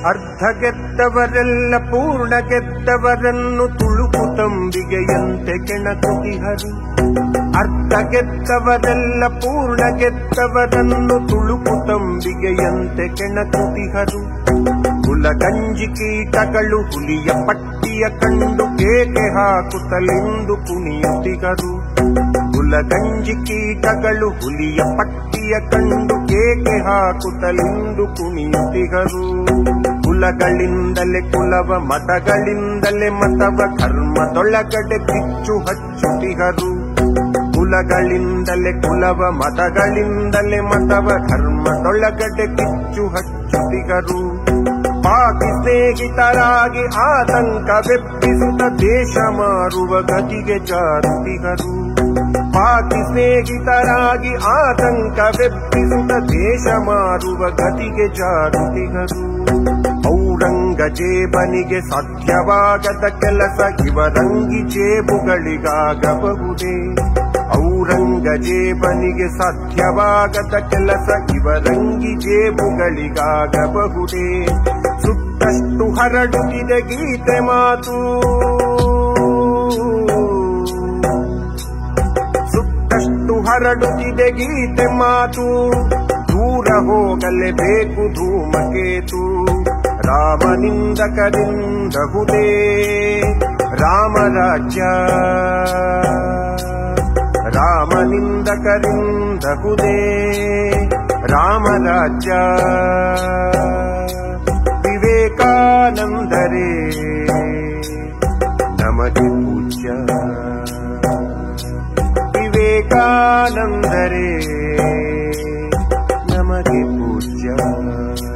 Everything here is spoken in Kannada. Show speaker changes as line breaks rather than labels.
ಅರ್ಧ ಗೆದ್ದವರೆಲ್ಲ ಪೂರ್ಣ ಗೆದ್ದವರನ್ನು ತುಳುಕು ತಂಬಿಗೆಯಂತೆ ಕೆಣಕುತಿಹರು ಅರ್ಧ ಗೆದ್ದವರೆಲ್ಲ ಪೂರ್ಣ ಗೆದ್ದವರನ್ನು ತುಳುಕು ತಂಬಿಗೆಯಂತೆ ಕೆಣಕುತಿಹರು ಕುಲಗಂಜಿ ಕೀಟಗಳು ಹುಲಿಯ ಪಟ್ಟಿಯ ಕಂಡು ಕೇಕೆ ಹಾಕುತ್ತಲೆಂದು ಕುಣಿಯುತ್ತಿಗರು ಕುಲಗಂಜಿ ಕೀಟಗಳು ಹುಲಿಯ ಪಟ್ಟಿಯ ಕಂಡು ಕೇಕೆ ಹಾಕುತ್ತಲೆಂದು ಕುಣಿಯುತ್ತಿಗರು ಕುಲಗಳಿಂದಲೇ ಕುಲವ ಮತಗಳಿಂದಲೇ ಮತವ ಕರ್ಮದೊಳಗಡೆ ಕಿಚ್ಚು ಹಚ್ಚುತ್ತಿಗರು ಕುಲಗಳಿಂದಲೇ ಕುಲವ ಮತಗಳಿಂದಲೇ ಮತವ ಧರ್ಮದೊಳಗಡೆ ಕಿಚ್ಚು ಹಚ್ಚುತ್ತಿಗರು ಪಾಪಿ ಸ್ನೇಹಿತರಾಗಿ ಆತಂಕವೆಬ್ಬಿಸುತ್ತ ದೇಶ ಮಾರುವ ಗತಿಗೆ ಜಾರುತ್ತಿಗರು ಪಾಪಿ ಸ್ನೇಹಿತರಾಗಿ ಆತಂಕವೆಬ್ಬಿಸುತ್ತ ದೇಶ ಮಾರುವ ಗತಿಗೆ ಜಾರುತ್ತಿಗರು ಔರಂಗಜೇಬನಿಗೆ ಸಾಧ್ಯವಾಗದ ಕೆಲಸ ಇವರಂಗಿ ಜೇಬುಗಳಿಗಾಗಬಹುದೇ ಔರಂಗಜೇಬನಿಗೆ ಸಾಧ್ಯವಾಗದ ಕೆಲಸ ಇವರಂಗಿ ಜೇಬುಗಳಿಗಾಗಬಹುದೇ ಸುತ್ತಷ್ಟು ಹರಡುತ್ತಿದೆ ಗೀತೆ ಮಾತು ಸುತ್ತಷ್ಟು ಹರಡುತ್ತಿದೆ ಗೀತೆ ಮಾತು ದೂರ ಹೋಗಲೇಬೇಕು ಧೂಮಕೇತು ರಾಮನಿಂದಕರಿಂದಹುದೇ ರಾಮರಾಜ್ಯ ರಾಮನಿಂದಕರಿಂದಹುದೇ ರಾಮರಾಜ್ಯ ವಿವೇಕಾನಂದರೇ ನಮಗೆ ಪೂಜ್ಯ ವಿವೇಕಾನಂದರೇ ನಮಗೆ ಪೂಜ್ಯ